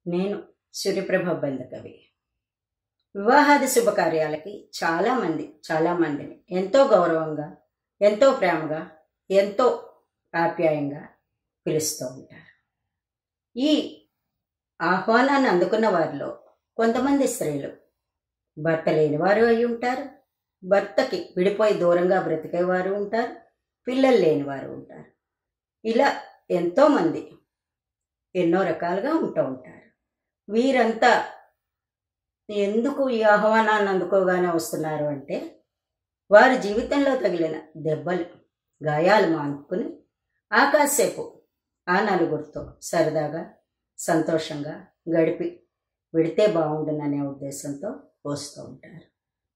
నేను సూర్యప్రభ బంధకవి వివాహాది శుభకార్యాలకి చాలామంది చాలామందిని ఎంతో గౌరవంగా ఎంతో ప్రేమగా ఎంతో ఆప్యాయంగా పిలుస్తూ ఉంటారు ఈ ఆహ్వానాన్ని అందుకున్న వారిలో కొంతమంది స్త్రీలు భర్త లేని వారు అయి ఉంటారు భర్తకి విడిపోయి దూరంగా బ్రతికేవారు ఉంటారు పిల్లలు లేని వారు ఉంటారు ఇలా ఎంతోమంది ఎన్నో రకాలుగా ఉంటూ ఉంటారు వీరంతా ఎందుకు ఈ ఆహ్వానాన్ని అందుకోగానే వస్తున్నారు అంటే వారి జీవితంలో తగిలిన దెబ్బలు గాయాలు మానుకుని ఆకాసేపు ఆ నలుగురితో సరదాగా సంతోషంగా గడిపి విడితే బాగుండుననే ఉద్దేశంతో వస్తూ ఉంటారు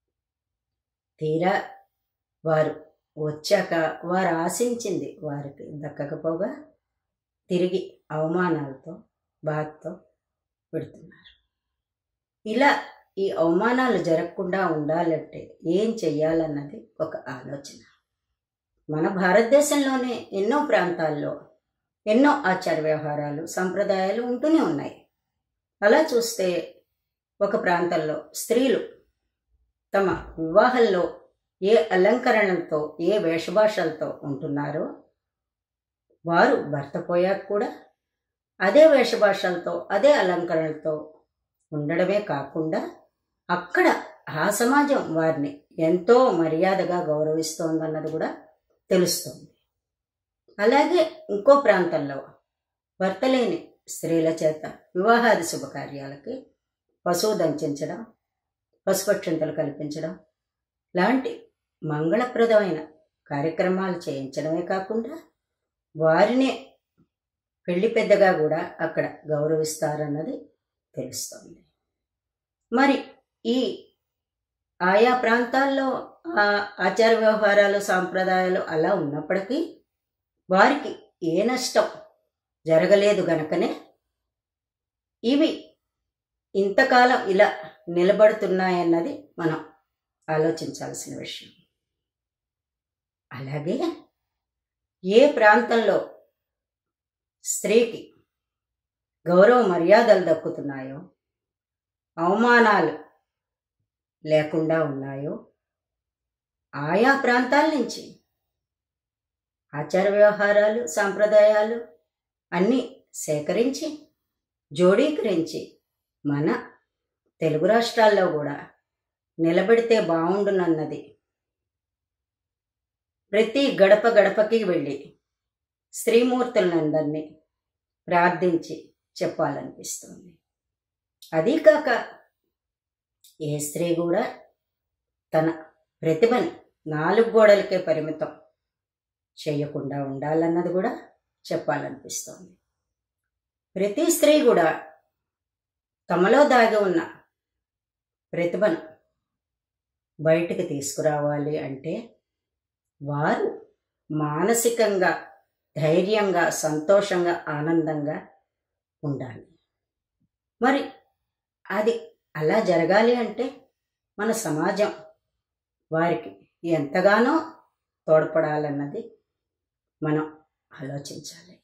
తీరా వారు వచ్చాక వారు ఆశించింది వారికి దక్కకపోగా తిరిగి అవమానాలతో బాధతో పెడుతున్నారు ఇలా ఈ అవమానాలు జరగకుండా ఉండాలంటే ఏం చెయ్యాలన్నది ఒక ఆలోచన మన భారతదేశంలోనే ఎన్నో ప్రాంతాల్లో ఎన్నో ఆచార వ్యవహారాలు సంప్రదాయాలు ఉంటూనే ఉన్నాయి అలా చూస్తే ఒక ప్రాంతంలో స్త్రీలు తమ వివాహంలో ఏ అలంకరణలతో ఏ వేషభాషలతో ఉంటున్నారో వారు భర్త పోయాక కూడా అదే వేషభాషలతో అదే అలంకరణలతో ఉండడమే కాకుండా అక్కడ ఆ సమాజం వారిని ఎంతో మర్యాదగా గౌరవిస్తోందన్నది కూడా తెలుస్తుంది అలాగే ఇంకో ప్రాంతంలో భర్త లేని స్త్రీల చేత వివాహాది శుభకార్యాలకి పశువు దంచించడం పశుపక్షంతలు కల్పించడం లాంటి మంగళప్రదమైన కార్యక్రమాలు చేయించడమే కాకుండా వారినే పెళ్లి పెద్దగా కూడా అక్కడ గౌరవిస్తారన్నది తెలుస్తుంది మరి ఈ ఆయా ప్రాంతాల్లో ఆ ఆచార వ్యవహారాలు సాంప్రదాయాలు అలా ఉన్నప్పటికీ వారికి ఏ నష్టం జరగలేదు గనకనే ఇవి ఇంతకాలం ఇలా నిలబడుతున్నాయన్నది మనం ఆలోచించాల్సిన విషయం అలాగే ఏ ప్రాంతంలో స్త్రీకి గౌరవ మర్యాదలు దక్కుతున్నాయో అవమానాలు లేకుండా ఉన్నాయో ఆయా ప్రాంతాల నుంచి ఆచార వ్యవహారాలు సాంప్రదాయాలు అన్నీ సేకరించి జోడీకరించి మన తెలుగు రాష్ట్రాల్లో కూడా నిలబెడితే బాగుండునన్నది ప్రతి గడప గడపకి వెళ్ళి స్త్రీమూర్తులందరినీ ప్రార్థించి చెప్పాలనిపిస్తుంది అదీ కాక ఏ స్త్రీ కూడా తన ప్రతిభని నాలుగు గోడలకే పరిమితం చేయకుండా ఉండాలన్నది కూడా చెప్పాలనిపిస్తోంది ప్రతి స్త్రీ కూడా తమలో దాగి ఉన్న ప్రతిభను బయటికి తీసుకురావాలి అంటే వారు మానసికంగా ధైర్యంగా సంతోషంగా ఆనందంగా ఉండాలి మరి అది అలా జరగాలి అంటే మన సమాజం వారికి ఎంతగానో తోడ్పడాలన్నది మనం ఆలోచించాలి